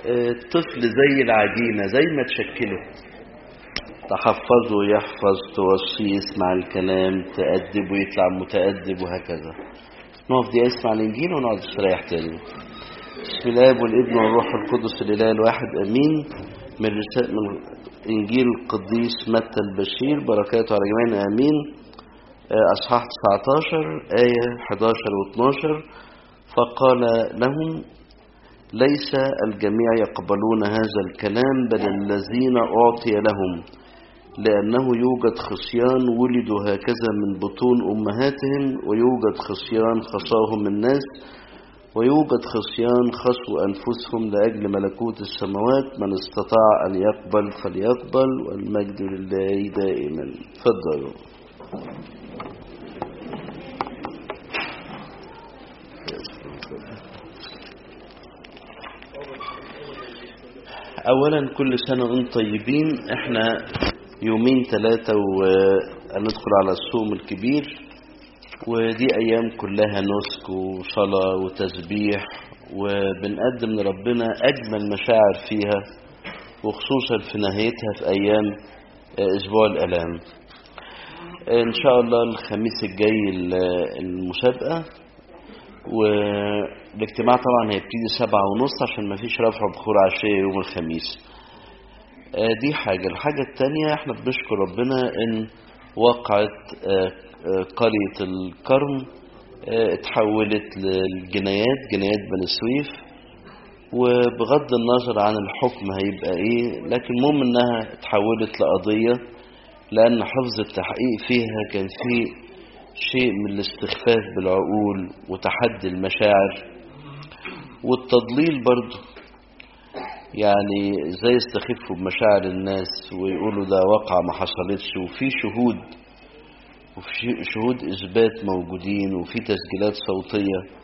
الطفل زي العجينة زي ما تشكله تحفظه يحفظ توصيه يسمع الكلام تأدبه يطلع متأدب وهكذا نقف دي اسمع الإنجيل ونقعد نستريح تاني بسم الله والابن والروح القدس الإله الواحد أمين من رسالة من إنجيل القديس متى البشير بركاته على جميعنا آمين أصحاح 19 آية 11 و12 فقال لهم ليس الجميع يقبلون هذا الكلام بل الذين أعطي لهم لأنه يوجد خصيان ولدوا هكذا من بطون أمهاتهم ويوجد خصيان خصاهم الناس ويوجد خصيان خصوا أنفسهم لأجل ملكوت السماوات من استطاع أن يقبل فليقبل والمجد لله دائما تفضلوا أولا كل سنة وانتم طيبين احنا يومين ثلاثة وندخل على الصوم الكبير ودي أيام كلها نسك وصلاة وتسبيح وبنقدم لربنا أجمل مشاعر فيها وخصوصا في نهايتها في أيام أسبوع الألام إن شاء الله الخميس الجاي المسابقة والاجتماع طبعا هيبتدي سبعة ونص عشان ما فيش رفع بخور عشية يوم الخميس دي حاجة الحاجة التانية احنا بنشكر ربنا ان وقعت قرية الكرم اتحولت للجنايات جنايات بني سويف وبغض النظر عن الحكم هيبقى ايه لكن المهم انها اتحولت لقضية لان حفظ التحقيق فيها كان فيه شيء من الاستخفاف بالعقول وتحدي المشاعر والتضليل برضه يعني ازاي يستخفوا بمشاعر الناس ويقولوا ده واقعة ما حصلتش وفي شهود وفي شهود اثبات موجودين وفي تسجيلات صوتية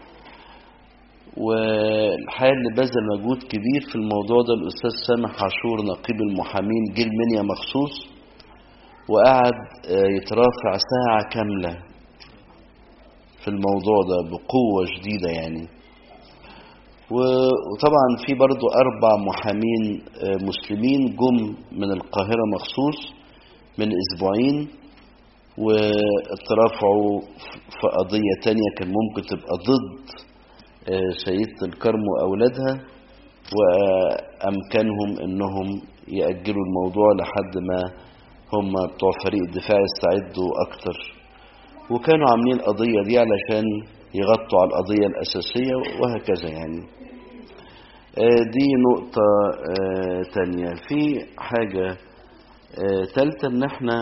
والحقيقة اللي بذل مجهود كبير في الموضوع ده الأستاذ سامح عاشور نقيب المحامين جه المنيا مخصوص وقعد يترافع ساعة كاملة في الموضوع ده بقوة شديدة يعني وطبعا في برضو أربع محامين مسلمين جم من القاهرة مخصوص من أسبوعين واترافعوا في قضية تانية كان ممكن تبقى ضد سيدة الكرم وأولادها وأمكنهم أنهم يأجلوا الموضوع لحد ما هم بتوع فريق الدفاع يستعدوا أكتر وكانوا عاملين القضية دي علشان يغطوا على القضية الأساسية وهكذا يعني دي نقطة تانية في حاجة تالتة ان احنا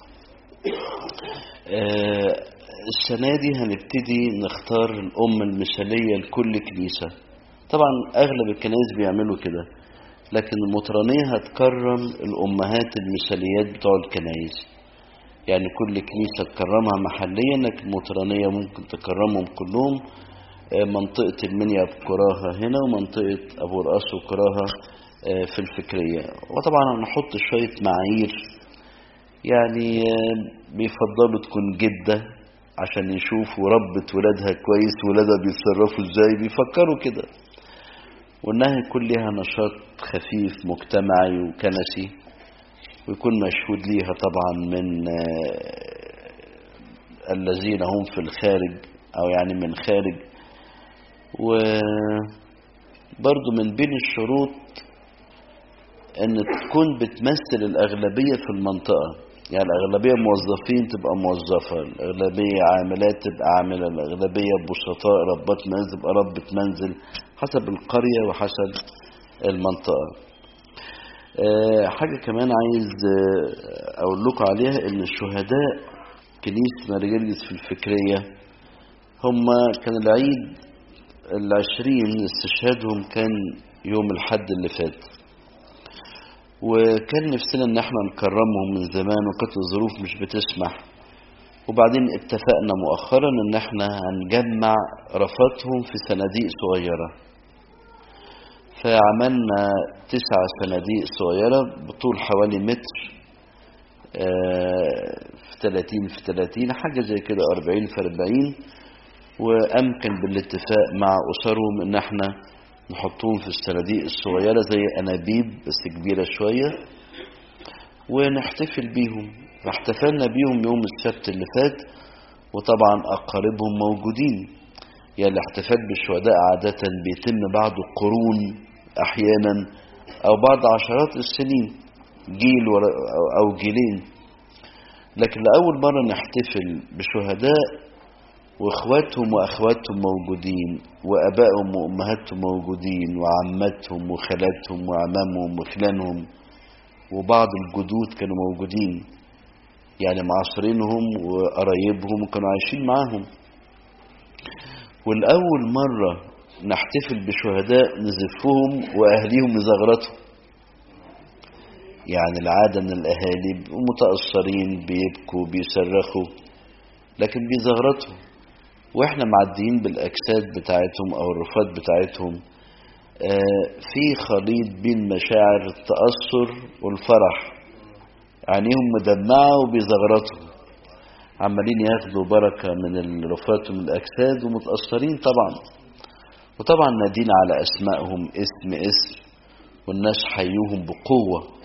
السنة دي هنبتدي نختار الأم المثالية لكل كنيسة طبعا أغلب الكنائس بيعملوا كده لكن المطرانية هتكرم الأمهات المثاليات بتوع الكنائس يعني كل كنيسة تكرمها محليا لكن المطرانية ممكن تكرمهم كلهم منطقة المنيا بكراها هنا ومنطقة أبو رقاص وكراها في الفكرية وطبعا هنحط شوية معايير يعني بيفضلوا تكون جدة عشان يشوفوا ربة ولادها كويس ولادها بيتصرفوا ازاي بيفكروا كده وانها يكون لها نشاط خفيف مجتمعي وكنسي ويكون مشهود ليها طبعا من الذين هم في الخارج او يعني من خارج وبرضو من بين الشروط ان تكون بتمثل الاغلبية في المنطقة يعني الاغلبية موظفين تبقى موظفة الاغلبية عاملات تبقى عاملة الاغلبية بسطاء ربات منزل تبقى ربة منزل حسب القرية وحسب المنطقة حاجة كمان عايز اقول لكم عليها ان الشهداء كنيسة مارجرجس في الفكرية هم كان العيد العشرين استشهادهم كان يوم الحد اللي فات وكان نفسنا ان احنا نكرمهم من زمان وكانت الظروف مش بتسمح وبعدين اتفقنا مؤخرا ان احنا هنجمع رفاتهم في صناديق صغيرة فعملنا تسع صناديق صغيرة بطول حوالي متر في 30 في 30 حاجة زي كده 40 في 40 وأمكن بالاتفاق مع أسرهم إن احنا نحطهم في الصناديق الصغيرة زي أنابيب بس كبيرة شوية ونحتفل بيهم فاحتفلنا بيهم يوم السبت اللي فات وطبعا أقاربهم موجودين يعني الاحتفال بالشهداء عادة بيتم بعد قرون أحيانا أو بعد عشرات السنين جيل أو جيلين لكن لأول مرة نحتفل بشهداء واخواتهم واخواتهم موجودين وابائهم وامهاتهم موجودين وعماتهم وخالاتهم وعمامهم وخلانهم وبعض الجدود كانوا موجودين يعني معاصرينهم وقرايبهم وكانوا عايشين معاهم والأول مرة نحتفل بشهداء نزفهم وأهليهم يزغرطوا يعني العادة أن الأهالي متأثرين بيبكوا بيصرخوا لكن بيزغرطوا وإحنا معديين بالأجساد بتاعتهم أو الرفات بتاعتهم في خليط بين مشاعر التأثر والفرح عينيهم مدمعة وبيزغرطوا عمالين ياخدوا بركة من الرفات ومن الأجساد ومتأثرين طبعا وطبعا نادين على أسمائهم اسم اسم والناس حيوهم بقوة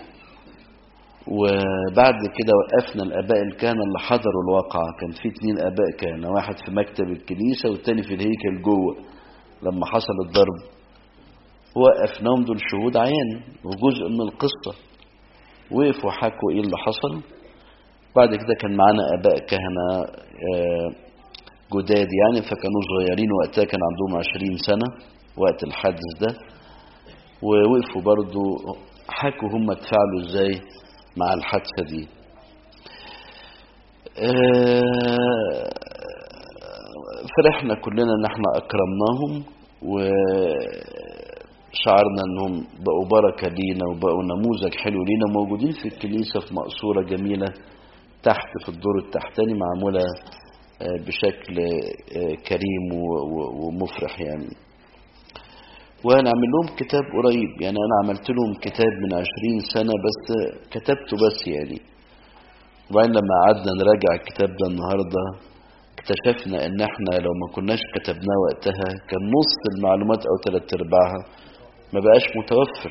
وبعد كده وقفنا الآباء الكهنة اللي حضروا الواقعة كان في اتنين آباء كهنة واحد في مكتب الكنيسة والتاني في الهيكل جوه لما حصل الضرب وقفناهم دول شهود عيان وجزء من القصة وقفوا حكوا ايه اللي حصل بعد كده كان معانا اباء كهنة جداد يعني فكانوا صغيرين وقتها كان عندهم عشرين سنة وقت الحادث ده ووقفوا برضو حكوا هم اتفاعلوا ازاي مع الحادثة دي فرحنا كلنا ان احنا اكرمناهم و شعرنا انهم بقوا بركة لينا وبقوا نموذج حلو لينا موجودين في الكنيسة في مقصورة جميلة تحت في الدور التحتاني معمولة بشكل كريم ومفرح يعني وهنعمل لهم كتاب قريب يعني انا عملت لهم كتاب من عشرين سنة بس كتبته بس يعني وبعدين لما قعدنا نراجع الكتاب ده النهاردة اكتشفنا ان احنا لو ما كناش كتبناه وقتها كان نص المعلومات او ثلاث ارباعها ما بقاش متوفر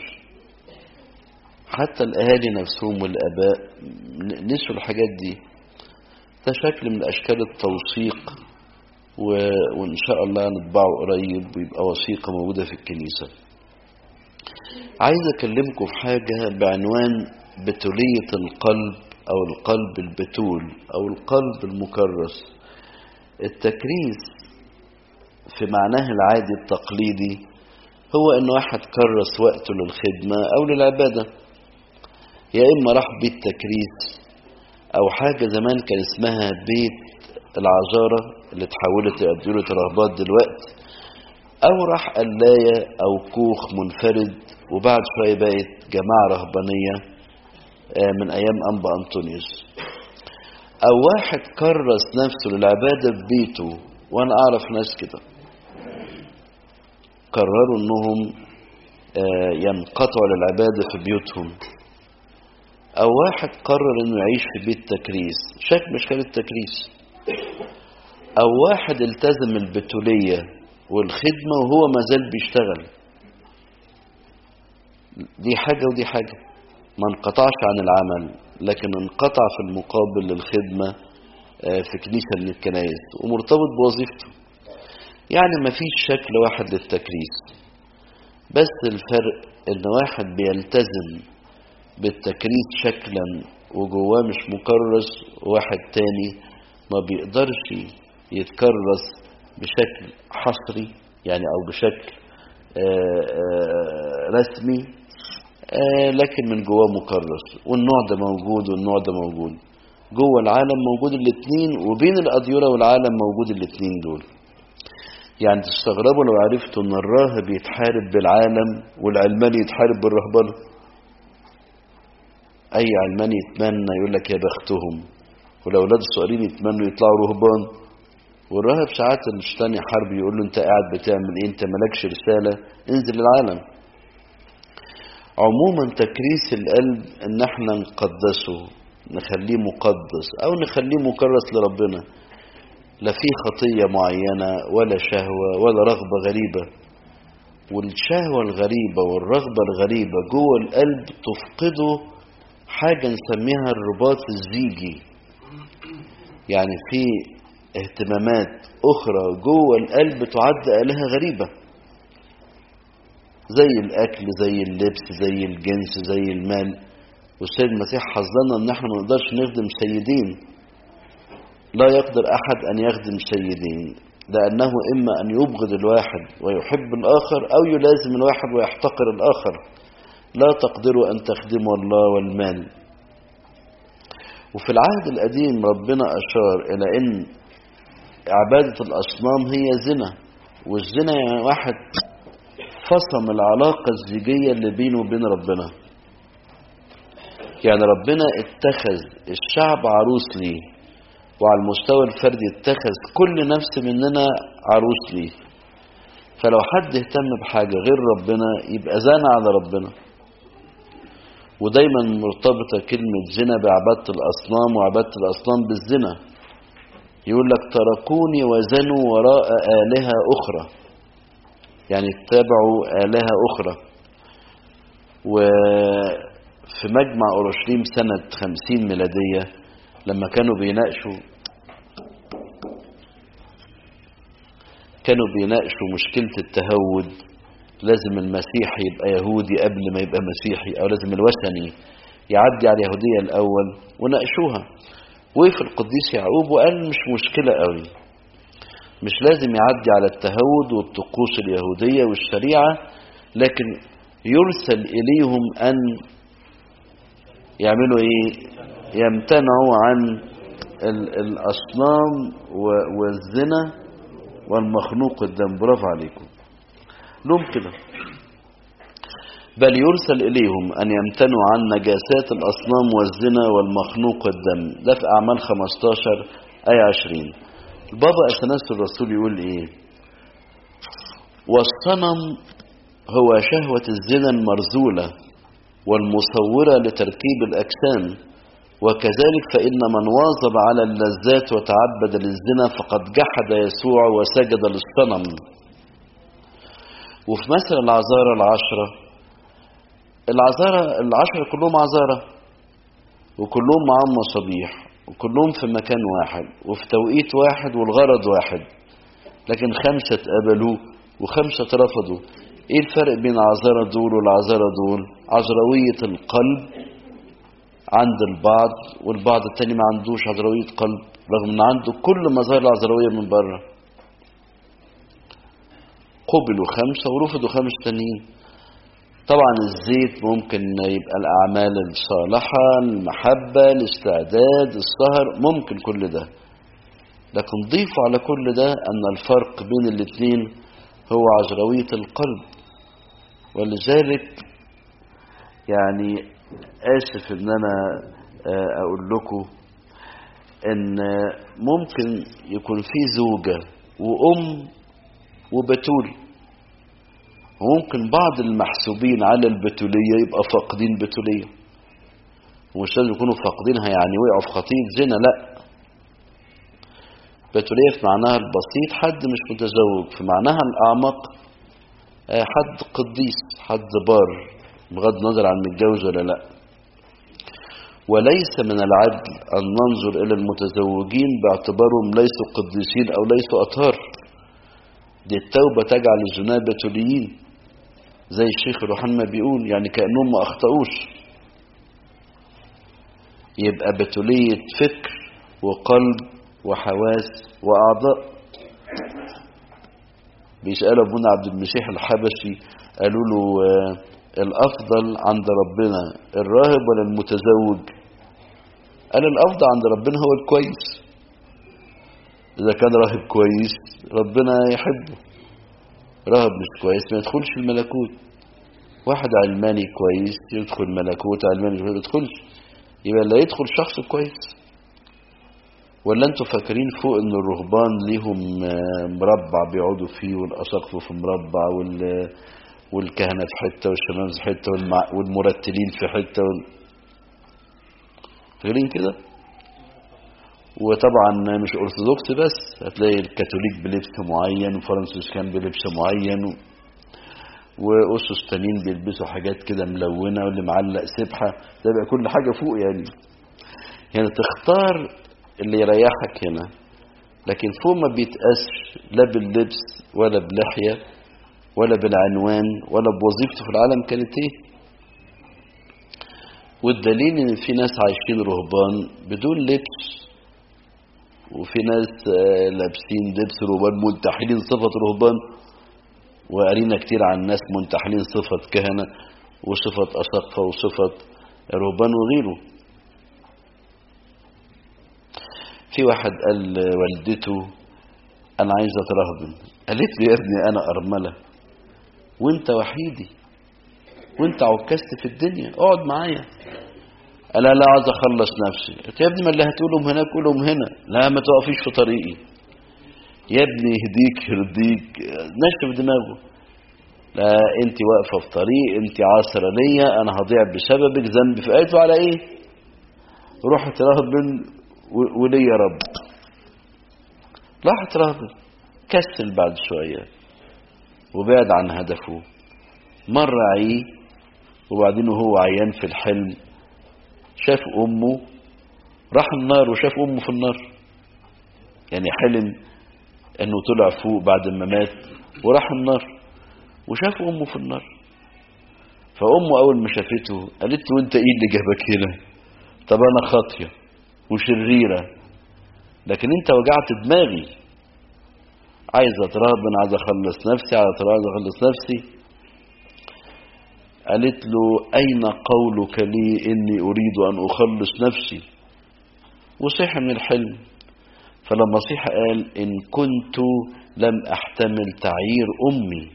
حتى الاهالي نفسهم والاباء نسوا الحاجات دي ده شكل من اشكال التوثيق و... وان شاء الله نطبعه قريب ويبقى وثيقه موجوده في الكنيسه عايز اكلمكم في حاجه بعنوان بتوليه القلب او القلب البتول او القلب المكرس التكريس في معناه العادي التقليدي هو ان واحد كرس وقته للخدمة او للعبادة يا اما راح بيت تكريس او حاجة زمان كان اسمها بيت العذارة اللي اتحولت لأديرة رهبات دلوقتي او راح قلاية او كوخ منفرد وبعد شوية بقت جماعة رهبانية من ايام انبا انطونيوس او واحد كرس نفسه للعبادة في بيته وانا اعرف ناس كده قرروا انهم ينقطعوا للعبادة في بيوتهم او واحد قرر انه يعيش في بيت تكريس شكل مش كان التكريس او واحد التزم البتولية والخدمة وهو ما زال بيشتغل دي حاجة ودي حاجة ما انقطعش عن العمل لكن انقطع في المقابل للخدمة في كنيسة من الكنائس ومرتبط بوظيفته يعني ما فيش شكل واحد للتكريس بس الفرق ان واحد بيلتزم بالتكريس شكلا وجواه مش مكرس وواحد تاني ما بيقدرش يتكرس بشكل حصري يعني او بشكل رسمي لكن من جواه مكرس والنوع ده موجود والنوع ده موجود جوه العالم موجود الاثنين وبين الأديرة والعالم موجود الاثنين دول يعني تستغربوا لو عرفتوا ان الراهب يتحارب بالعالم والعلماني يتحارب بالرهبنة اي علماني يتمنى يقول لك يا بختهم والاولاد الصغيرين يتمنوا يطلعوا رهبان والراهب ساعات الشيطان يحارب يقول له انت قاعد بتعمل ايه انت مالكش رسالة انزل العالم عموما تكريس القلب ان احنا نقدسه نخليه مقدس او نخليه مكرس لربنا لا في خطية معينة ولا شهوة ولا رغبة غريبة والشهوة الغريبة والرغبة الغريبة جوه القلب تفقده حاجة نسميها الرباط الزيجي يعني في اهتمامات أخرى جوه القلب تعد آلهة غريبة زي الأكل زي اللبس زي الجنس زي المال والسيد المسيح حذرنا ان احنا ما نقدرش نخدم سيدين لا يقدر احد ان يخدم سيدين لانه اما ان يبغض الواحد ويحب الاخر او يلازم الواحد ويحتقر الاخر لا تقدروا ان تخدموا الله والمال وفي العهد القديم ربنا اشار الى ان عبادة الاصنام هي زنا والزنا يعني واحد فصم العلاقة الزيجية اللي بينه وبين ربنا يعني ربنا اتخذ الشعب عروس ليه وعلى المستوى الفردي اتخذ كل نفس مننا عروس ليه فلو حد اهتم بحاجة غير ربنا يبقى زانى على ربنا ودايما مرتبطة كلمة زنا بعبادة الأصنام وعبادة الأصنام بالزنا يقول لك تركوني وزنوا وراء آلهة أخرى يعني اتبعوا آلهة أخرى وفي مجمع أورشليم سنة خمسين ميلادية لما كانوا بيناقشوا كانوا بيناقشوا مشكلة التهود لازم المسيح يبقى يهودي قبل ما يبقى مسيحي أو لازم الوثني يعدي على اليهودية الأول وناقشوها وقف القديس يعقوب وقال مش مشكلة قوي مش لازم يعدي على التهود والطقوس اليهودية والشريعة لكن يرسل إليهم أن يعملوا إيه يمتنعوا عن الأصنام والزنا والمخنوق الدم برافو عليكم لهم كده بل يرسل إليهم أن يمتنعوا عن نجاسات الأصنام والزنا والمخنوق الدم ده في أعمال 15 آية 20 البابا أثناس الرسول يقول إيه والصنم هو شهوة الزنا المرزولة والمصورة لتركيب الأجسام وكذلك فإن من واظب على اللذات وتعبد للزنا فقد جحد يسوع وسجد للصنم وفي مثل العذارى العشرة العذارى العشرة كلهم عذارى وكلهم معاهم مصابيح وكلهم في مكان واحد وفي توقيت واحد والغرض واحد لكن خمسة اتقبلوا وخمسة رفضوا ايه الفرق بين العذارى دول والعذارى دول عذروية القلب عند البعض والبعض التاني ما عندوش عذروية قلب رغم ان عنده كل مظاهر العذروية من بره قبلوا خمسة ورفضوا خمس تانيين طبعا الزيت ممكن يبقى الأعمال الصالحة المحبة الاستعداد السهر ممكن كل ده لكن ضيفوا على كل ده أن الفرق بين الاثنين هو عذروية القلب ولذلك يعني آسف إن أنا أقول لكم إن ممكن يكون في زوجة وأم وبتول وممكن بعض المحسوبين على البتولية يبقى فاقدين بتولية ومش لازم يكونوا فاقدينها يعني وقعوا في خطية زنا لا بتولية في معناها البسيط حد مش متزوج في معناها الأعمق حد قديس حد بار بغض النظر عن متجوز ولا لا وليس من العدل أن ننظر إلى المتزوجين باعتبارهم ليسوا قديسين أو ليسوا أطهار دي التوبة تجعل الزنا بتوليين زي الشيخ روحان ما بيقول يعني كأنهم ما أخطأوش يبقى بتولية فكر وقلب وحواس وأعضاء بيسألوا أبونا عبد المسيح الحبشي قالوا له آه الأفضل عند ربنا الراهب ولا المتزوج قال الأفضل عند ربنا هو الكويس إذا كان راهب كويس ربنا يحبه راهب مش كويس ما يدخلش الملكوت واحد علماني كويس يدخل ملكوت علماني ما يدخلش يبقى لا يدخل شخص كويس ولا انتوا فاكرين فوق ان الرهبان ليهم مربع بيقعدوا فيه والاساقفه في مربع وال والكهنة في حتة والشمامسة في حتة والمرتلين في حتة وال... فاكرين كده وطبعا مش أرثوذكس بس هتلاقي الكاثوليك بلبس معين وفرنسيسكان بلبس معين و... وأسس تانيين بيلبسوا حاجات كده ملونة واللي معلق سبحة ده بقى كل حاجة فوق يعني يعني تختار اللي يريحك هنا لكن فوق ما بيتقاسش لا باللبس ولا بلحية ولا بالعنوان ولا بوظيفته في العالم كانت ايه والدليل ان في ناس عايشين رهبان بدون لبس وفي ناس آه، لابسين لبس رهبان منتحلين صفة رهبان وقرينا كتير عن ناس منتحلين صفة كهنة وصفة أسقفة وصفة رهبان وغيره في واحد قال لوالدته أنا عايز أترهبن قالت له يا ابني أنا أرملة وأنت وحيدي وأنت عكست في الدنيا اقعد معايا قال لا لا عايز أخلص نفسي قلت يا ابني ما اللي هتقولهم هناك قولهم هنا لا ما توقفيش في طريقي يا ابني يهديك يرضيك نشف دماغه لا انت واقفه في طريق انت عاصره ليا انا هضيع بسببك ذنبي في قالت له على ايه روح ترهبن و- وليه يا رب راح ترهبن كسل بعد شويه وبعد عن هدفه مر عيه وبعدين وهو عيان في الحلم شاف امه راح النار وشاف امه في النار يعني حلم انه طلع فوق بعد ما مات وراح النار وشاف امه في النار فامه اول ما شافته قالت له انت ايه اللي جابك هنا طب انا خاطيه وشريره لكن انت وجعت دماغي عايز اترهبن عايز اخلص نفسي عايز اترهبن عايز اخلص نفسي قالت له اين قولك لي اني اريد ان اخلص نفسي وصح من الحلم فلما صح قال إن كنت لم أحتمل تعيير أمي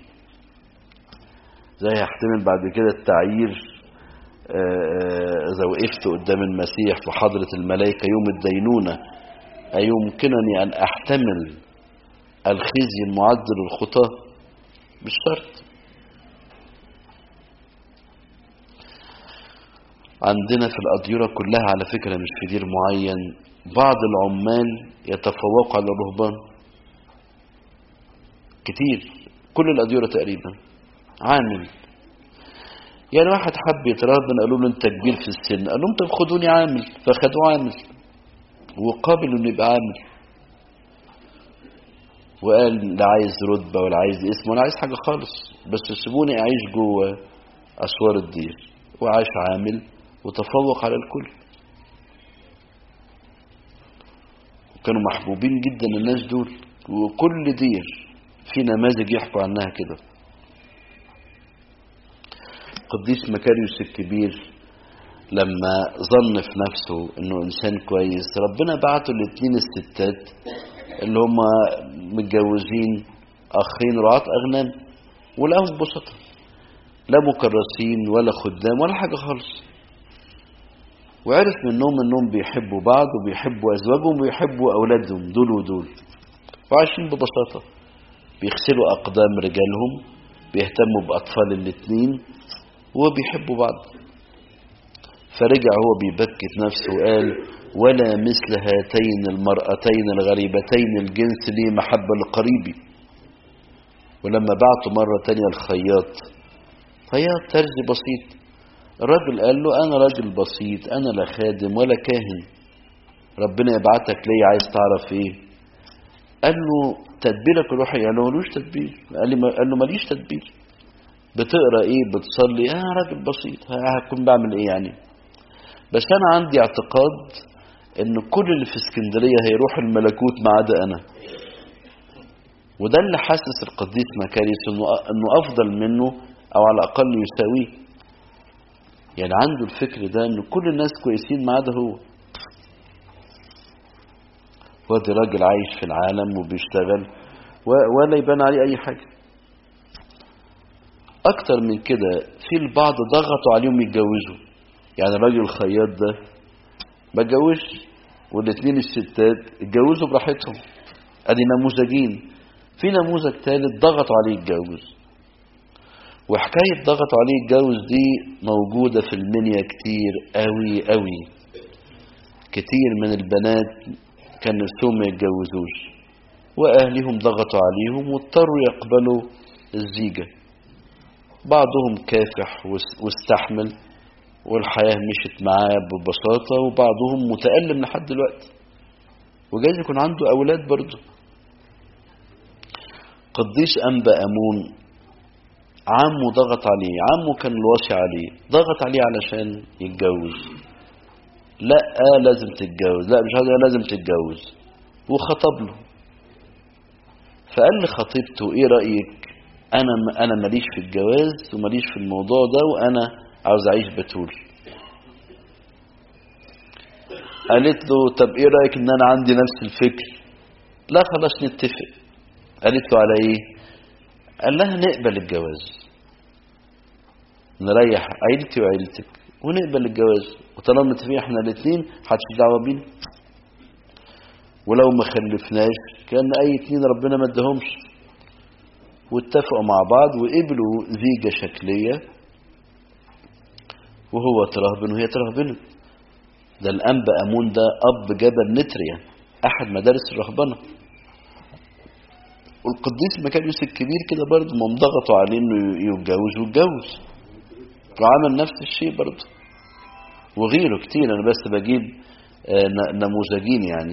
زي هحتمل بعد كده التعيير آه، إذا وقفت قدام المسيح في حضرة الملائكة يوم الدينونة أيمكنني أن أحتمل الخزي المعد للخطاة مش شرط عندنا في الأديرة كلها على فكرة مش في دير معين بعض العمال يتفوقوا على الرهبان كتير كل الأديرة تقريبا عامل يعني واحد حب يترهبن قالوا له انت كبير في السن قال لهم طب خدوني عامل فخدوه عامل وقابل انه يبقى عامل وقال لا عايز رتبة ولا عايز اسم ولا عايز حاجة خالص بس سيبوني أعيش جوه أسوار الدير وعاش عامل وتفوق على الكل وكانوا محبوبين جدا الناس دول وكل دير في نماذج يحكوا عنها كده قديس مكاريوس الكبير لما ظن في نفسه انه انسان كويس ربنا بعته الاثنين الستات اللي هم متجوزين اخين رعاة اغنام ولقاهم بسطة لا مكرسين ولا خدام ولا حاجة خالص وعرف منهم انهم بيحبوا بعض وبيحبوا ازواجهم وبيحبوا اولادهم دول ودول وعايشين ببساطة بيغسلوا اقدام رجالهم بيهتموا باطفال الاتنين وبيحبوا بعض فرجع هو بيبكت نفسه وقال ولا مثل هاتين المرأتين الغريبتين الجنس لي محبة لقريبي ولما بعته مرة تانية الخياط خياط ترزي بسيط الراجل قال له أنا راجل بسيط أنا لا خادم ولا كاهن ربنا يبعتك ليه عايز تعرف إيه قال له تدبيرك الروحي قال له ملوش تدبير قال, لي قال له ماليش تدبير بتقرا ايه بتصلي انا راجل بسيط هكون بعمل ايه يعني بس انا عندي اعتقاد ان كل اللي في اسكندريه هيروح الملكوت ما عدا انا وده اللي حاسس القديس مكاريس انه انه افضل منه او على الاقل يساويه يعني عنده الفكر ده ان كل الناس كويسين ما عدا هو هو ده راجل عايش في العالم وبيشتغل ولا يبان عليه اي حاجه اكتر من كده في البعض ضغطوا عليهم يتجوزوا يعني الراجل الخياط ده ما اتجوزش والاثنين الستات اتجوزوا براحتهم ادي نموذجين في نموذج ثالث ضغطوا عليه يتجوز وحكاية ضغطوا عليه يتجوز دي موجودة في المنيا كتير قوي قوي كتير من البنات كان نفسهم ما يتجوزوش واهلهم ضغطوا عليهم واضطروا يقبلوا الزيجة بعضهم كافح واس- واستحمل والحياة مشت معاه ببساطة وبعضهم متألم لحد دلوقتي وجايز يكون عنده أولاد برضه قديس أنبا أمون عمه ضغط عليه عمه كان الوصي عليه ضغط عليه علشان يتجوز لا آه لازم تتجوز لا مش عايز آه لازم تتجوز وخطب له فقال لخطيبته ايه رأيك انا انا ماليش في الجواز وماليش في الموضوع ده وانا عاوز اعيش بتول قالت له طب ايه رأيك ان انا عندي نفس الفكر لا خلاص نتفق قالت له على ايه قال لها نقبل الجواز نريح عيلتي وعيلتك ونقبل الجواز وطالما متفقين احنا الاثنين محدش دعوه بينا ولو ما خلفناش كان اي اتنين ربنا ما ادهمش واتفقوا مع بعض وقبلوا زيجة شكلية وهو ترهبن وهي ترهبنت ده الأنبا أمون ده أب جبل نتريا أحد مدارس الرهبنة والقديس مكاريوس الكبير كده برضه ما ضغطوا عليه انه يتجوز واتجوز وعمل نفس الشيء برضه وغيره كتير انا بس بجيب آه، ن- نموذجين يعني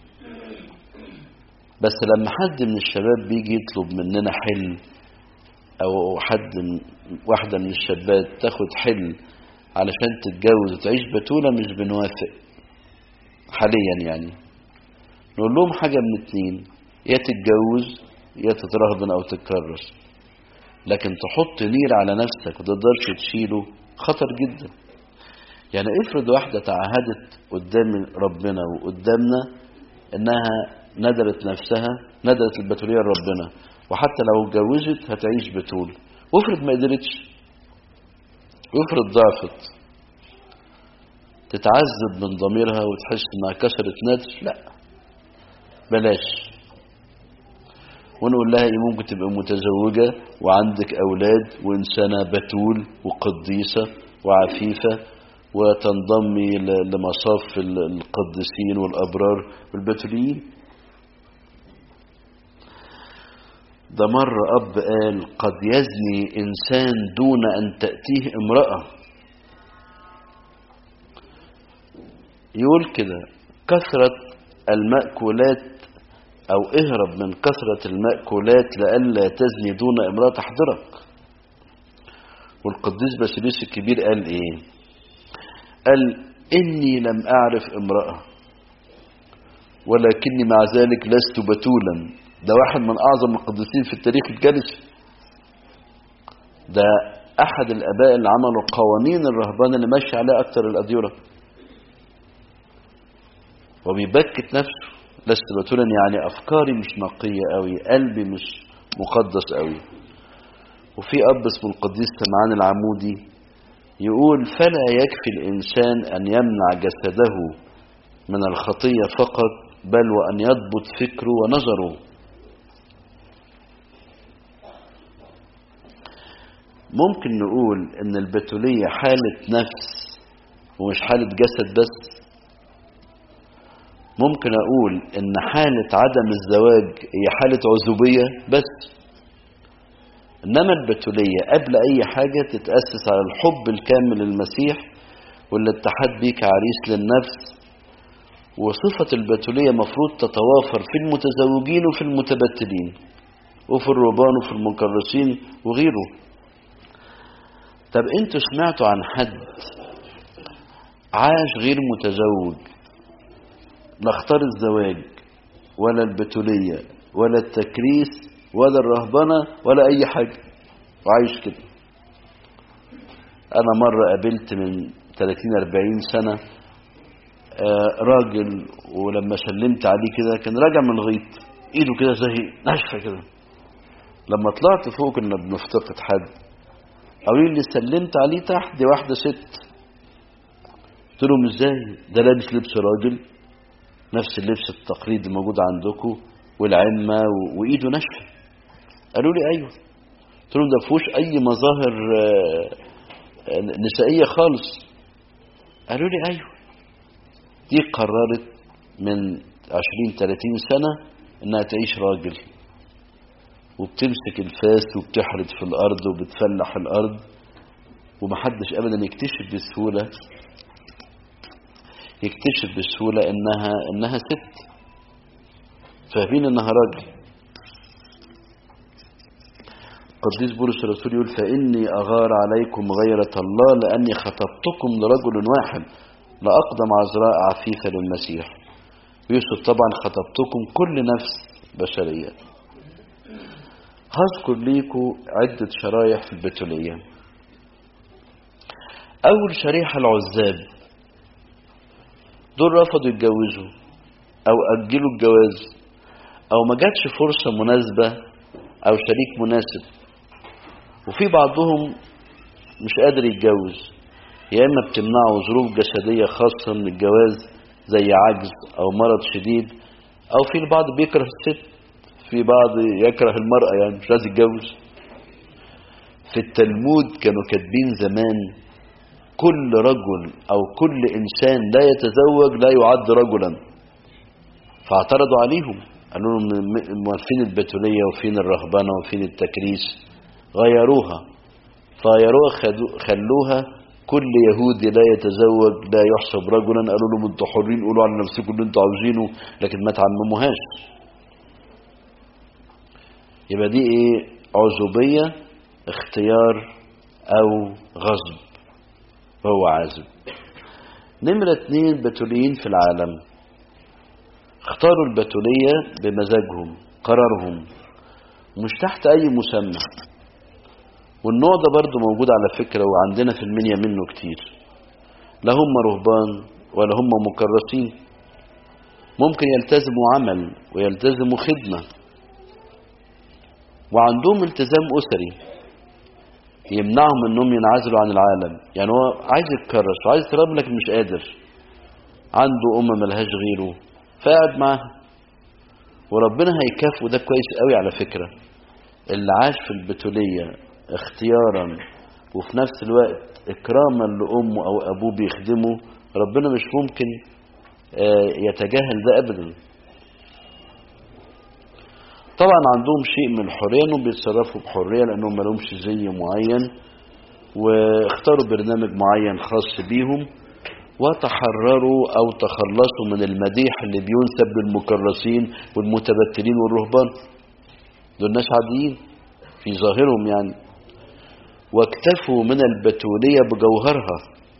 بس لما حد من الشباب بيجي يطلب مننا حل او حد من- واحدة من الشابات تاخد حل علشان تتجوز وتعيش بتولة مش بنوافق حاليا يعني نقول لهم حاجة من اتنين يا تتجوز يا تترهبن او تتكرس لكن تحط نير على نفسك وتقدرش تشيله خطر جدا يعني افرض واحدة تعهدت قدام ربنا وقدامنا انها ندرت نفسها ندرت البتولية لربنا وحتى لو اتجوزت هتعيش بتول وافرض ما قدرتش وافرض ضعفت تتعذب من ضميرها وتحس انها كسرت ندر لا بلاش ونقول لها ايه ممكن تبقى متزوجة وعندك اولاد وانسانة بتول وقديسة وعفيفة وتنضمي ل- لمصاف ال- القديسين والابرار والبتوليين ده مرة أب قال قد يزني إنسان دون أن تأتيه امرأة يقول كده كثرة المأكولات أو اهرب من كثرة المأكولات لئلا تزني دون امرأة تحضرك والقديس باسيليس الكبير قال إيه قال إني لم أعرف امرأة ولكني مع ذلك لست بتولا ده واحد من أعظم القديسين في التاريخ الجالس ده أحد الآباء اللي عملوا قوانين الرهبان اللي ماشي عليها أكتر الأديرة وبيبكت نفسه لست بتولا يعني أفكاري مش نقية قوي قلبي مش مقدس قوي وفي أب اسمه القديس سمعان العمودي يقول فلا يكفي الإنسان أن يمنع جسده من الخطية فقط بل وأن يضبط فكره ونظره ممكن نقول ان البتولية حالة نفس ومش حالة جسد بس ممكن اقول ان حالة عدم الزواج هي حالة عزوبية بس انما البتولية قبل اي حاجة تتأسس على الحب الكامل للمسيح والاتحاد بيه كعريس للنفس وصفة البتولية مفروض تتوافر في المتزوجين وفي المتبتلين وفي الرهبان وفي المكرسين وغيره طب انتوا سمعتوا عن حد عاش غير متزوج لا اختار الزواج ولا البتولية ولا التكريس ولا الرهبنة ولا أي حاجة وعايش كده أنا مرة قابلت من 30-40 سنة آه، راجل ولما سلمت عليه كده كان راجع من الغيط ايده كده زي ناشفه كده لما طلعت فوق كنا بنفتقد حد قالوا لي اللي سلمت عليه تحت دي واحده ست قلت لهم ازاي ده لابس لبس راجل نفس اللبس التقليدي الموجود عندكم والعمه و- وايده ناشفه قالوا لي ايوه قلت لهم ده فيهوش اي مظاهر آه، آه، نسائيه خالص قالوا لي ايوه دي قررت من 20 30 سنة انها تعيش راجل وبتمسك الفاس وبتحرد في الأرض وبتفلح الأرض ومحدش أبدا يكتشف بسهولة يكتشف بسهولة إنها إنها ست فاهمين إنها راجل قديس بولس الرسول يقول فإني أغار عليكم غيرة الله لأني خطبتكم لرجل واحد لأقدم عذراء عفيفة للمسيح يوسف طبعا خطبتكم كل نفس بشرية هذكر ليكم عدة شرايح في البتولية أول شريحة العزاب دول رفضوا يتجوزوا أو أجلوا الجواز أو ما جاتش فرصة مناسبة أو شريك مناسب وفي بعضهم مش قادر يتجوز يا إما بتمنعه ظروف جسدية خاصة من الجواز زي عجز أو مرض شديد أو في البعض بيكره الست في بعض يكره المرأة يعني مش عايز يتجوز في التلمود كانوا كاتبين زمان كل رجل أو كل إنسان لا يتزوج لا يعد رجلا فاعترضوا عليهم قالوا لهم فين البتولية وفين الرهبنة وفين التكريس غيروها فغيروها خلوها كل يهودي لا يتزوج لا يحسب رجلا قالوا لهم انتوا حرين قولوا على نفسكم اللي انتوا عاوزينه لكن ما تعمموهاش يبقى دي ايه عزوبية اختيار او غصب هو عازب نمرة اتنين بتوليين في العالم اختاروا البتولية بمزاجهم قرارهم مش تحت اي مسمى والنوع ده برضو موجود على فكرة وعندنا في المنيا منه كتير لا هم رهبان ولا هم مكرسين ممكن يلتزموا عمل ويلتزموا خدمة وعندهم التزام أسري يمنعهم انهم ينعزلوا عن العالم يعني هو عايز يتكرس وعايز يتراب لكن مش قادر عنده أم ملهاش غيره فقعد معاها وربنا هيكافئه ده كويس قوي على فكرة اللي عاش في البتولية اختيارا وفي نفس الوقت اكراما لامه او ابوه بيخدمه ربنا مش ممكن يتجاهل ده ابدا طبعا عندهم شيء من الحريه انهم بيتصرفوا بحريه لانهم ما لهمش زي معين واختاروا برنامج معين خاص بيهم وتحرروا او تخلصوا من المديح اللي بينسب للمكرسين والمتبتلين والرهبان دول ناس عاديين في ظاهرهم يعني واكتفوا من البتولية بجوهرها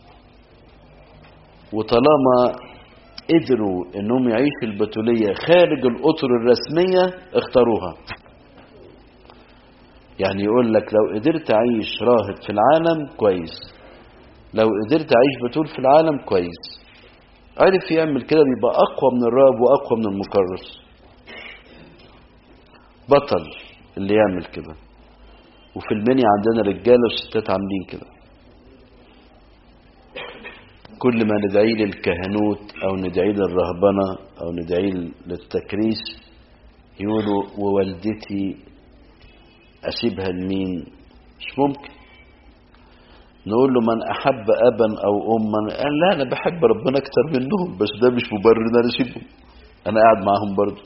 وطالما قدروا انهم يعيشوا البتولية خارج الاطر الرسمية اختاروها يعني يقول لك لو قدرت اعيش راهب في العالم كويس لو قدرت اعيش بتول في العالم كويس عرف يعمل كده بيبقى اقوى من الراهب واقوى من المكرس بطل اللي يعمل كده وفي المنيا عندنا رجاله وستات عاملين كده كل ما ندعي للكهنوت او ندعي للرهبنه او ندعي للتكريس يقولوا ووالدتي اسيبها لمين مش ممكن نقول له من احب ابا او اما قال لا انا بحب ربنا اكتر منهم بس ده مش مبرر ان انا اسيبهم انا قاعد معاهم برضه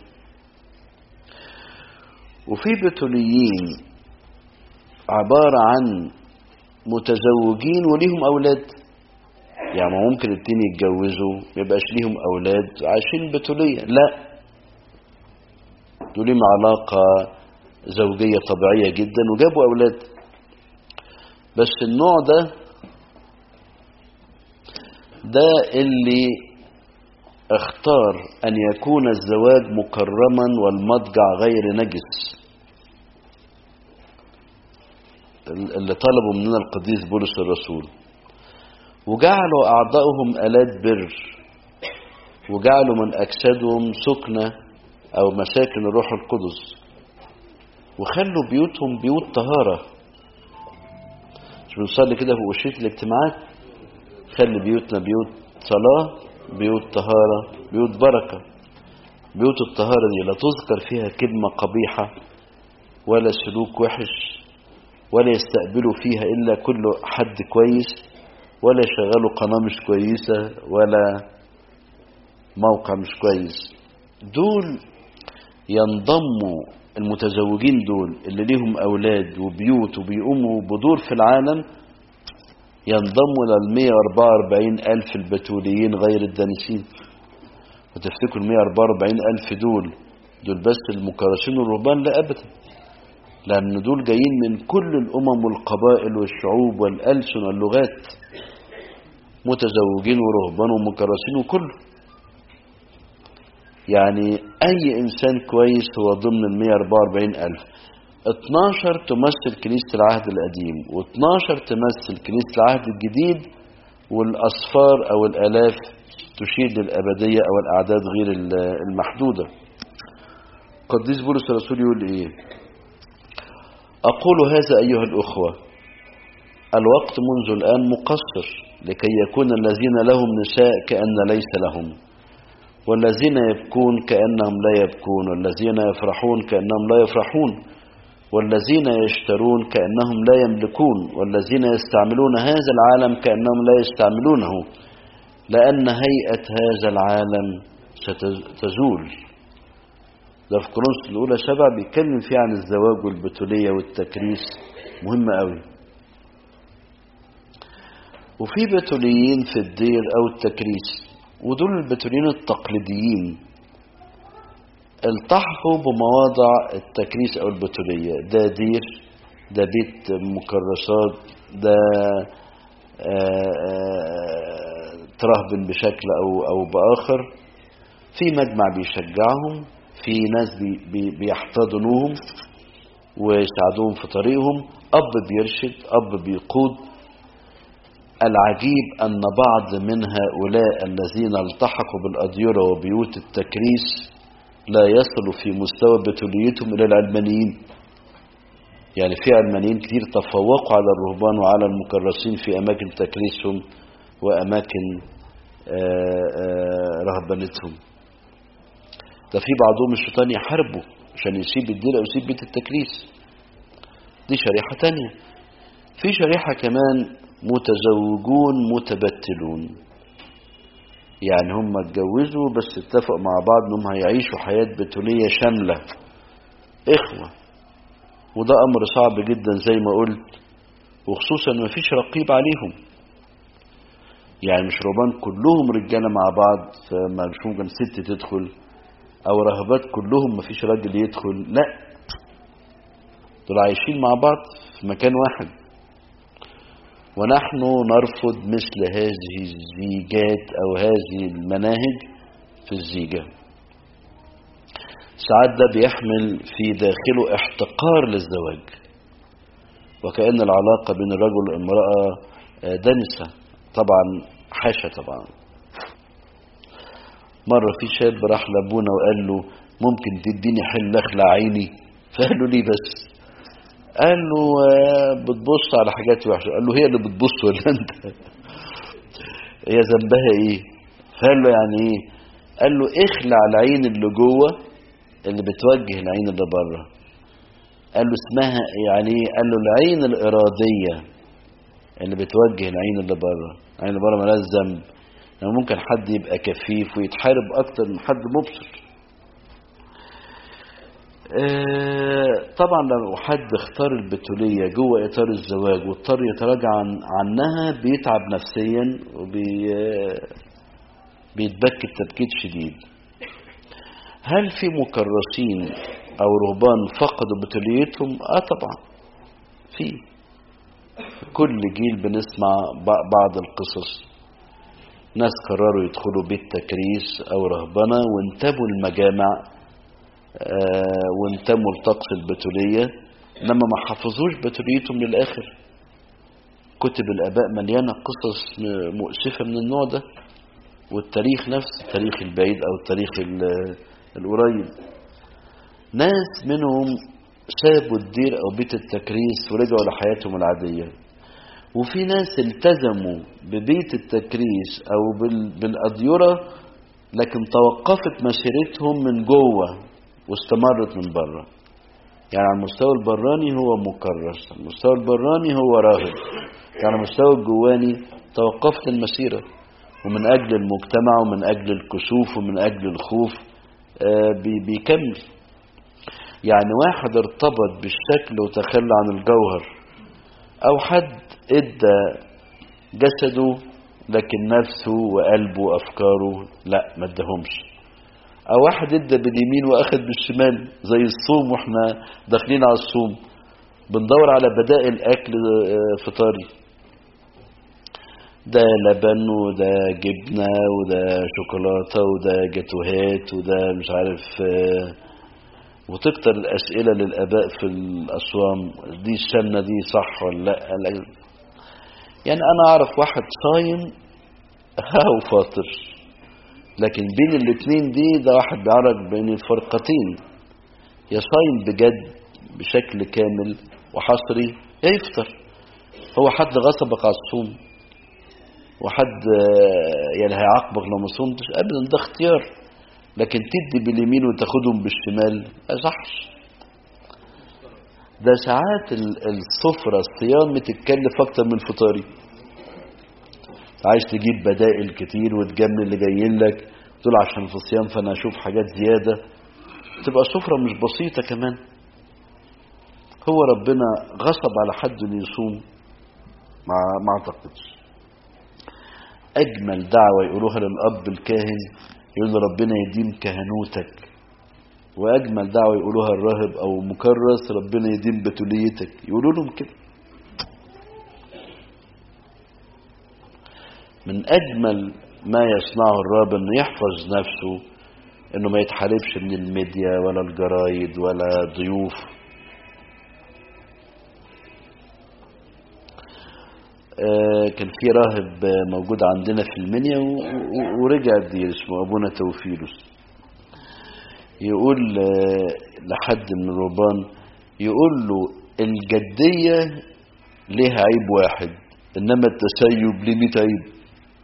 وفي بتوليين عبارة عن متزوجين وليهم أولاد يعني ممكن الاتنين يتجوزوا ما يبقاش ليهم أولاد عايشين بتولية لا دول ليهم علاقة زوجية طبيعية جدا وجابوا أولاد بس النوع ده ده اللي اختار أن يكون الزواج مكرما والمضجع غير نجس اللي طلبوا مننا القديس بولس الرسول وجعلوا أعضائهم آلات بر وجعلوا من أجسادهم سكنة أو مساكن الروح القدس وخلوا بيوتهم بيوت طهارة مش بنصلي كده في وشية الاجتماعات خلي بيوتنا بيوت صلاة بيوت طهارة بيوت بركة بيوت الطهارة دي لا تذكر فيها كلمة قبيحة ولا سلوك وحش ولا يستقبلوا فيها إلا كل حد كويس ولا يشغلوا قناة مش كويسة ولا موقع مش كويس دول ينضموا المتزوجين دول اللي ليهم أولاد وبيوت وبيقوموا بدور في العالم ينضموا إلى ال 144 ألف البتوليين غير الدانسين وتفتكروا ال 144 ألف دول دول بس المكرسين والرهبان لا أبدا لأن دول جايين من كل الأمم والقبائل والشعوب والألسن واللغات متزوجين ورهبان ومكرسين وكله يعني أي إنسان كويس هو ضمن ال 144 ألف 12 تمثل كنيسة العهد القديم و12 تمثل كنيسة العهد الجديد والأصفار أو الآلاف تشير للأبدية أو الأعداد غير المحدودة قديس بولس الرسول يقول إيه أقول هذا أيها الأخوة الوقت منذ الآن مقصر لكي يكون الذين لهم نساء كأن ليس لهم والذين يبكون كأنهم لا يبكون والذين يفرحون كأنهم لا يفرحون والذين يشترون كأنهم لا يملكون والذين يستعملون هذا العالم كأنهم لا يستعملونه لأن هيئة هذا العالم ستزول ده في كورنثوس الأولى سبع بيتكلم فيه عن الزواج والبتولية والتكريس مهمة قوي وفي بتوليين في الدير أو التكريس ودول البتوليين التقليديين التحقوا بمواضع التكريس أو البتولية ده دير ده بيت مكرسات ده ترهبن بشكل أو, أو بآخر في مجمع بيشجعهم في ناس بي بي بيحتضنوهم ويساعدوهم في طريقهم أب بيرشد أب بيقود العجيب أن بعض من هؤلاء الذين التحقوا بالأديرة وبيوت التكريس لا يصلوا في مستوى بتوليتهم إلى العلمانيين يعني في علمانيين كتير تفوقوا على الرهبان وعلى المكرسين في أماكن تكريسهم وأماكن آآ آآ رهبنتهم ده في بعضهم الشيطان يحاربه عشان يسيب الدير أو يسيب بيت التكريس دي شريحة تانية في شريحة كمان متزوجون متبتلون يعني هم اتجوزوا بس اتفقوا مع بعض انهم هيعيشوا حياة بتولية شاملة اخوة وده امر صعب جدا زي ما قلت وخصوصا ما فيش رقيب عليهم يعني مش رهبان كلهم رجالة مع بعض فما مش ممكن ست تدخل او رهبات كلهم ما فيش راجل يدخل لا دول عايشين مع بعض في مكان واحد ونحن نرفض مثل هذه الزيجات أو هذه المناهج في الزيجة ساعات ده بيحمل في داخله احتقار للزواج وكأن العلاقة بين الرجل والامرأة دنسة طبعا حاشا طبعا مرة في شاب راح لابونا وقال له ممكن تديني حل اخلع عيني فقال له ليه بس قال له بتبص على حاجات وحشة قال له هي اللي بتبص ولا انت هي ذنبها ايه فقال له يعني ايه قال له اخلع العين اللي جوه اللي بتوجه العين اللي بره قال له اسمها يعني ايه قال له العين الارادية اللي بتوجه العين اللي بره العين اللي بره مالهاش ذنب يعني ممكن حد يبقى كفيف ويتحارب اكتر من حد مبصر طبعا لو حد اختار البتولية جوه إطار الزواج واضطر يتراجع عن عنها بيتعب نفسيا وبيتبكت تبكيت شديد هل في مكرسين أو رهبان فقدوا بتوليتهم؟ آه طبعا في كل جيل بنسمع بعض القصص ناس قرروا يدخلوا بيت تكريس أو رهبنة وانتبوا المجامع آه وانتموا لطقس البتولية لما ما حفظوش بتوليتهم للآخر كتب الآباء مليانة قصص مؤسفة من النوع ده والتاريخ نفس التاريخ البعيد أو التاريخ القريب ناس منهم سابوا الدير أو بيت التكريس ورجعوا لحياتهم العادية وفي ناس التزموا ببيت التكريس أو بالأديرة لكن توقفت مسيرتهم من جوه واستمرت من بره يعني على المستوى البراني هو مكرس على المستوى البراني هو راهب يعني على المستوى الجواني توقفت المسيرة ومن أجل المجتمع ومن أجل الكسوف ومن أجل الخوف آه بي بيكمل يعني واحد ارتبط بالشكل وتخلى عن الجوهر او حد ادى جسده لكن نفسه وقلبه وافكاره لا ما ادهمش او واحد ادى باليمين واخد بالشمال زي الصوم واحنا داخلين على الصوم بندور على بدائل اكل آه، فطاري ده لبن وده جبنة وده شوكولاتة وده جاتوهات وده مش عارف آه، وتكتر الأسئلة للآباء في الأصوام دي السنة دي صح ولا لا لا. يعني أنا أعرف واحد صايم أو فاطر لكن بين الاتنين دي ده واحد بيعرف بين الفرقتين يا صايم بجد بشكل كامل وحصري يا يفطر هو حد غصبك على الصوم وحد آه، يعني هيعاقبك لو ما صمتش ابدا ده اختيار لكن تدي باليمين وتاخدهم بالشمال ما يصحش ده ساعات ال- السفرة الصيام بتتكلف اكتر من الفطاري عايز تجيب بدائل كتير وتجمل اللي جايين لك تقول عشان في الصيام فانا اشوف حاجات زيادة تبقى سفرة مش بسيطة كمان هو ربنا غصب على حد انه يصوم ما ما اعتقدش اجمل دعوه يقولوها للاب الكاهن يقول له ربنا يديم كهنوتك واجمل دعوه يقولوها الراهب او مكرس ربنا يديم بتوليتك يقولوا لهم كده من اجمل ما يصنعه الرب انه يحفظ نفسه انه ما يتحاربش من الميديا ولا الجرايد ولا ضيوف آه، كان في راهب آه، موجود عندنا في المنيا و- و- ورجع الدير اسمه ابونا توفيلوس يقول آه، لحد من الرهبان يقول له الجدية ليها عيب واحد انما التسيب ليه 100 عيب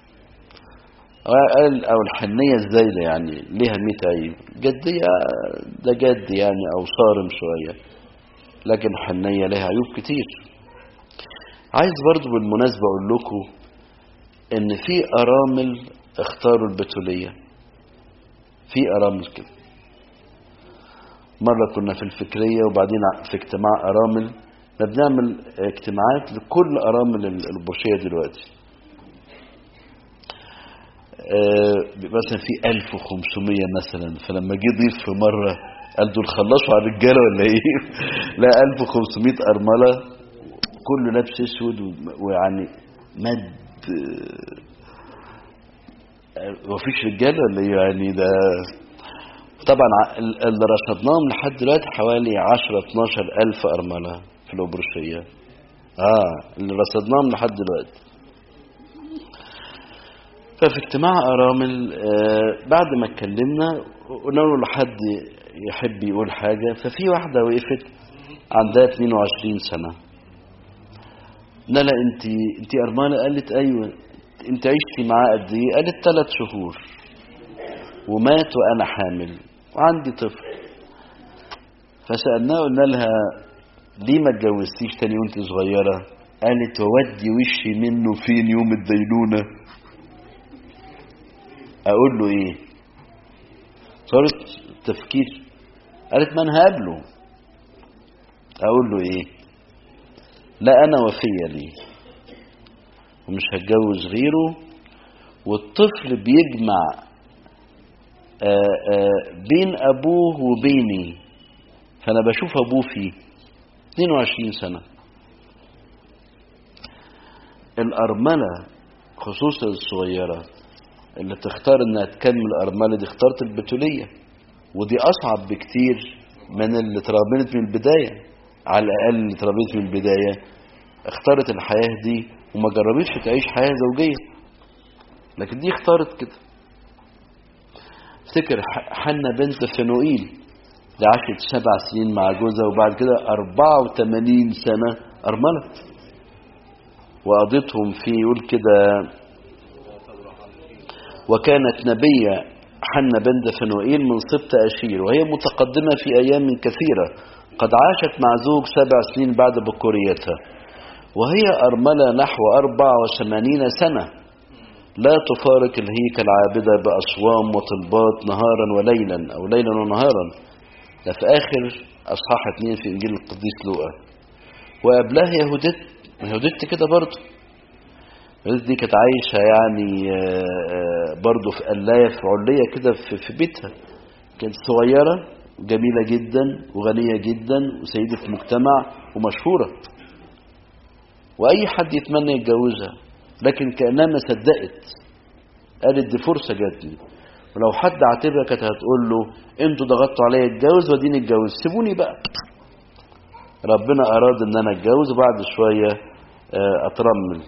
قال او الحنية الزايلة يعني ليها 100 عيب جدية ده جد يعني او صارم شوية لكن حنية لها عيوب كتير عايز برضو بالمناسبة اقول لكم ان في ارامل اختاروا البتولية في ارامل كده مرة كنا في الفكرية وبعدين في اجتماع ارامل احنا بنعمل اجتماعات لكل ارامل البوشية دلوقتي آه، مثلا في 1500 مثلا فلما جه ضيف في مرة قال دول خلصوا على الرجالة ولا ايه لا 1500 أرملة كله لابس اسود و- ويعني مد آه، مفيش رجالة ولا ايه يعني ده طبعا ع- ال- اللي رصدناهم لحد دلوقتي حوالي 10 12 ألف أرملة في الأبرشية اه اللي رصدناهم لحد دلوقتي ففي اجتماع أرامل آه، بعد ما اتكلمنا قلنا له لحد يحب يقول حاجة ففي واحدة وقفت عندها 22 سنة لا لا انت انت أرملة قالت أيوة انت عشتي معاه قد ايه قالت ثلاث شهور ومات وأنا حامل وعندي طفل فسألناها قلنا لها ليه ما اتجوزتيش تاني وانت صغيرة قالت وودي وشي منه فين يوم الدينونة اقول له ايه صارت تفكير قالت ما انا هقابله اقول له ايه لا انا وفية ليه ومش هتجوز غيره والطفل بيجمع آآ آآ بين ابوه وبيني فانا بشوف ابوه فيه 22 سنة الارملة خصوصا الصغيرة اللي تختار انها تكمل ارمله دي اختارت البتوليه ودي اصعب بكتير من اللي اتربت من البدايه على الاقل اللي اتربت من البدايه اختارت الحياه دي وما جربتش تعيش حياه زوجيه لكن دي اختارت كده افتكر ح- حنا بنت فنوئيل دي عاشت سبع سنين مع جوزها وبعد كده 84 سنه ارمله وقضيتهم في يقول كده وكانت نبية حنة بنت فنوئيل من سبط أشير وهي متقدمة في أيام كثيرة قد عاشت مع زوج سبع سنين بعد بكوريتها وهي أرملة نحو أربع وثمانين سنة لا تفارق الهيكل عابدة بأصوام وطلبات نهارا وليلا أو ليلا ونهارا ده في آخر أصحاح اتنين في إنجيل القديس لوقا وقبلها يهودت يهودت كده برضه يهودت دي كانت عايشة يعني برضه في قلاية في علية كده في, في بيتها كانت صغيرة جميلة جدا وغنية جدا وسيدة مجتمع ومشهورة وأي حد يتمنى يتجوزها لكن كأنها ما صدقت قالت دي فرصة جاتني ولو حد عاتبها كانت هتقول له انتوا ضغطتوا عليا اتجوز واديني اتجوز سيبوني بقى ربنا اراد ان انا اتجوز وبعد شويه اترمل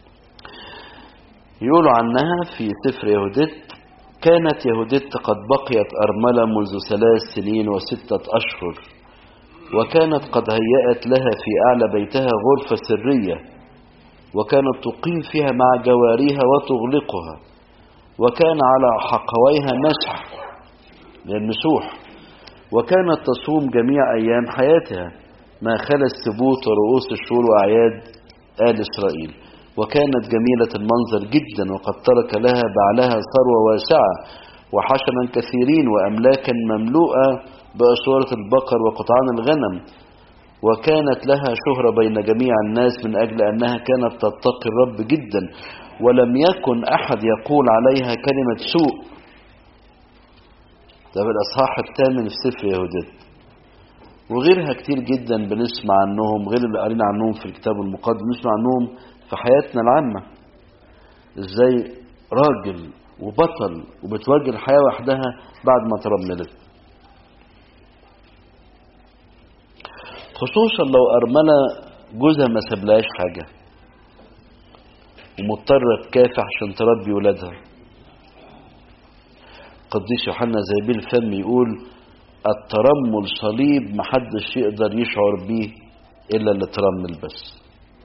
يقولوا عنها في سفر يهودت كانت يهودت قد بقيت أرملة منذ ثلاث سنين وستة أشهر وكانت قد هيأت لها في أعلى بيتها غرفة سرية وكانت تقيم فيها مع جواريها وتغلقها وكان على حقويها مسح للمسوح وكانت تصوم جميع أيام حياتها ما خلا السبوت ورؤوس الشهور وأعياد آل إسرائيل وكانت جميلة المنظر جدا وقد ترك لها بعلها ثروة واسعة وحشما كثيرين وأملاكا مملوءة بأسورة البقر وقطعان الغنم وكانت لها شهرة بين جميع الناس من أجل أنها كانت تتقي الرب جدا ولم يكن أحد يقول عليها كلمة سوء ده بالأصحاح الثامن في سفر يهودت وغيرها كتير جدا بنسمع عنهم غير اللي قرينا عنهم في الكتاب المقدس بنسمع عنهم في حياتنا العامة ازاي راجل وبطل وبتواجه الحياة وحدها بعد ما ترملت خصوصا لو أرملة جوزها ما سابلهاش حاجة ومضطرة تكافح عشان تربي ولادها قديس يوحنا زي الفم يقول الترمل صليب محدش يقدر يشعر بيه إلا اللي ترمل بس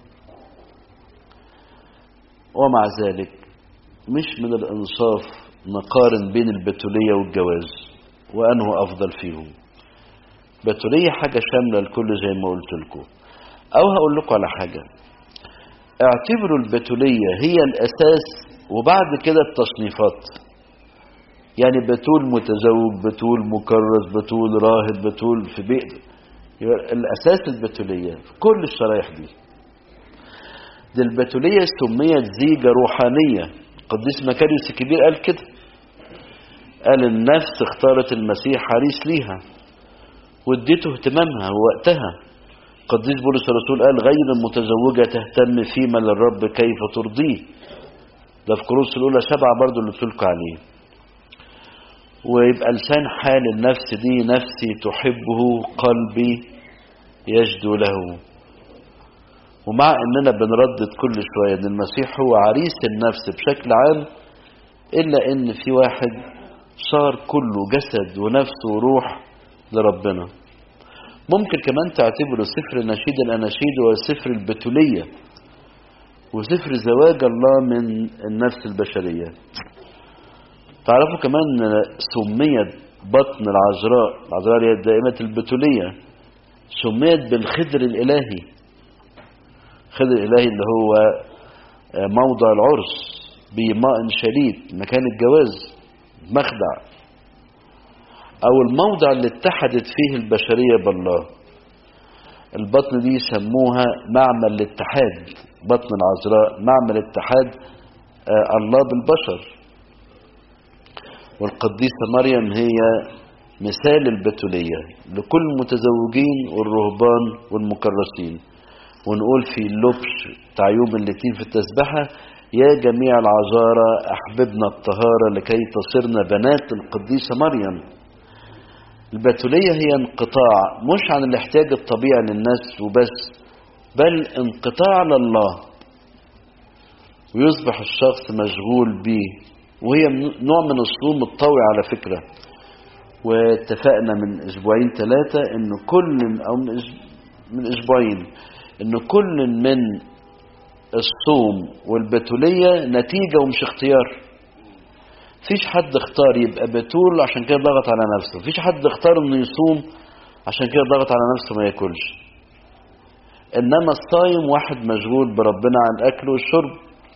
ومع ذلك مش من الإنصاف نقارن بين البتولية والجواز وأنه أفضل فيهم بتولية حاجة شاملة الكل زي ما قلت لكم أو هقول لكم على حاجة اعتبروا البتولية هي الأساس وبعد كده التصنيفات يعني بتول متزوج بتول مكرس بتول راهب بتول في بيت الأساس البتولية في كل الشرايح دي دي البتولية سميت زيجة روحانية قديس مكاريوس الكبير قال كده قال النفس اختارت المسيح عريس ليها واديته اهتمامها ووقتها قديس بولس الرسول قال غير المتزوجة تهتم فيما للرب كيف ترضيه ده في كروس الأولى سبعة برضو اللي قلت عليه ويبقى لسان حال النفس دي نفسي تحبه قلبي يجدو له ومع اننا بنردد كل شوية ان المسيح هو عريس النفس بشكل عام الا ان في واحد صار كله جسد ونفس وروح لربنا ممكن كمان تعتبره سفر نشيد الاناشيد وسفر البتولية وسفر زواج الله من النفس البشرية تعرفوا كمان سميت بطن العذراء العذراء هي دائمة البتولية سميت بالخدر الإلهي خدر الإلهي اللي هو موضع العرس بماء شديد مكان الجواز مخدع أو الموضع اللي اتحدت فيه البشرية بالله البطن دي يسموها معمل الاتحاد بطن العذراء معمل اتحاد الله بالبشر والقديسة مريم هي مثال البتولية لكل المتزوجين والرهبان والمكرسين ونقول في اللبش بتاع يوم الاثنين في التسبحة يا جميع العذارى أحببنا الطهارة لكي تصرنا بنات القديسة مريم البتولية هي انقطاع مش عن الاحتياج الطبيعي للناس وبس بل انقطاع لله ويصبح الشخص مشغول به وهي نوع من الصوم الطوي على فكرة واتفقنا من اسبوعين ثلاثة ان كل او من, من اسبوعين ان كل من الصوم والبتولية نتيجة ومش اختيار فيش حد اختار يبقى بتول عشان كده ضغط على نفسه فيش حد اختار انه يصوم عشان كده ضغط على نفسه ما ياكلش انما الصايم واحد مشغول بربنا عن الاكل والشرب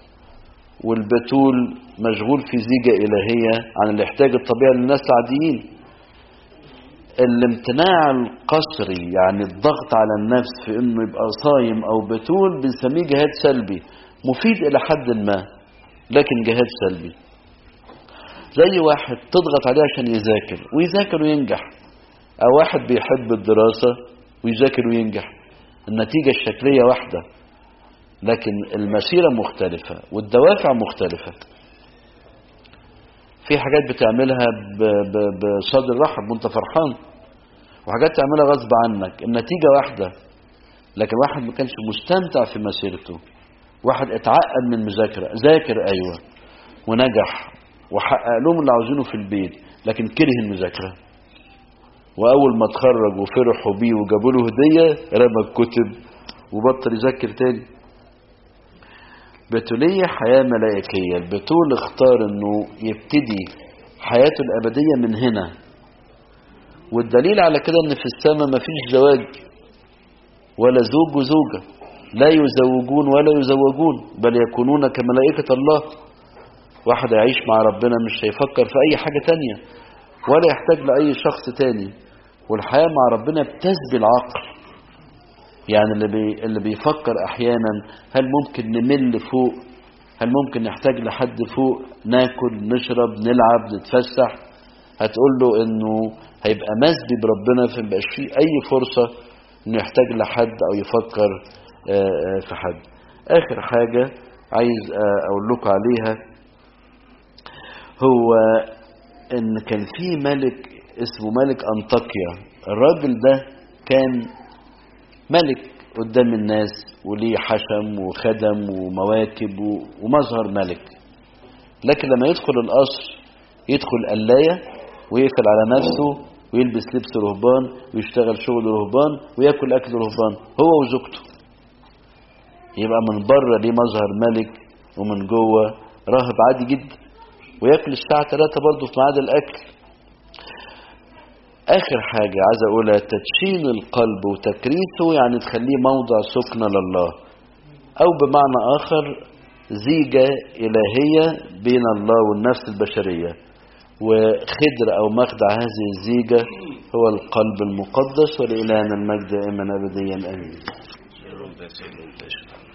والبتول مشغول في زيجة إلهية عن الاحتياج الطبيعي للناس العاديين الامتناع القسري يعني الضغط على النفس في انه يبقى صايم او بتول بنسميه جهاد سلبي مفيد الى حد ما لكن جهاد سلبي زي واحد تضغط عليه عشان يذاكر ويذاكر وينجح او واحد بيحب الدراسة ويذاكر وينجح النتيجة الشكلية واحدة لكن المسيرة مختلفة والدوافع مختلفة في حاجات بتعملها ب- ب- بصدر رحب وانت فرحان وحاجات تعملها غصب عنك النتيجة واحدة لكن واحد ما كانش مستمتع في مسيرته واحد اتعقد من مذاكرة ذاكر ايوه ونجح وحقق لهم اللي عاوزينه في البيت لكن كره المذاكرة واول ما اتخرج وفرحوا بيه وجابوا له هدية رمى الكتب وبطل يذاكر تاني بتولية حياة ملائكية البتول اختار انه يبتدي حياته الابدية من هنا والدليل على كده ان في السماء مفيش زواج ولا زوج وزوجة لا يزوجون ولا يزوجون بل يكونون كملائكة الله واحد يعيش مع ربنا مش هيفكر في اي حاجة تانية ولا يحتاج لأي شخص تاني والحياة مع ربنا بتسبي العقل يعني اللي, بي اللي بيفكر احيانا هل ممكن نمل فوق هل ممكن نحتاج لحد فوق ناكل نشرب نلعب نتفسح هتقول له انه هيبقى مسبي بربنا فمبقاش فيه اي فرصة انه يحتاج لحد او يفكر آه، آه، في حد اخر حاجة عايز آه، اقول لكم عليها هو ان كان في ملك اسمه ملك انطاكيا الراجل ده كان ملك قدام الناس وليه حشم وخدم ومواكب و- ومظهر ملك لكن لما يدخل القصر يدخل قلاية ويقفل على نفسه ويلبس لبس رهبان ويشتغل شغل رهبان وياكل اكل رهبان هو وزوجته يبقى من بره ليه مظهر ملك ومن جوه راهب عادي جدا وياكل الساعة 3 برضه في ميعاد الاكل اخر حاجة عايز اقولها تدشين القلب وتكريسه يعني تخليه موضع سكنة لله او بمعنى اخر زيجة الهية بين الله والنفس البشرية وخدر او مخدع هذه الزيجة هو القلب المقدس ولإلهنا المجد دائما ابديا امين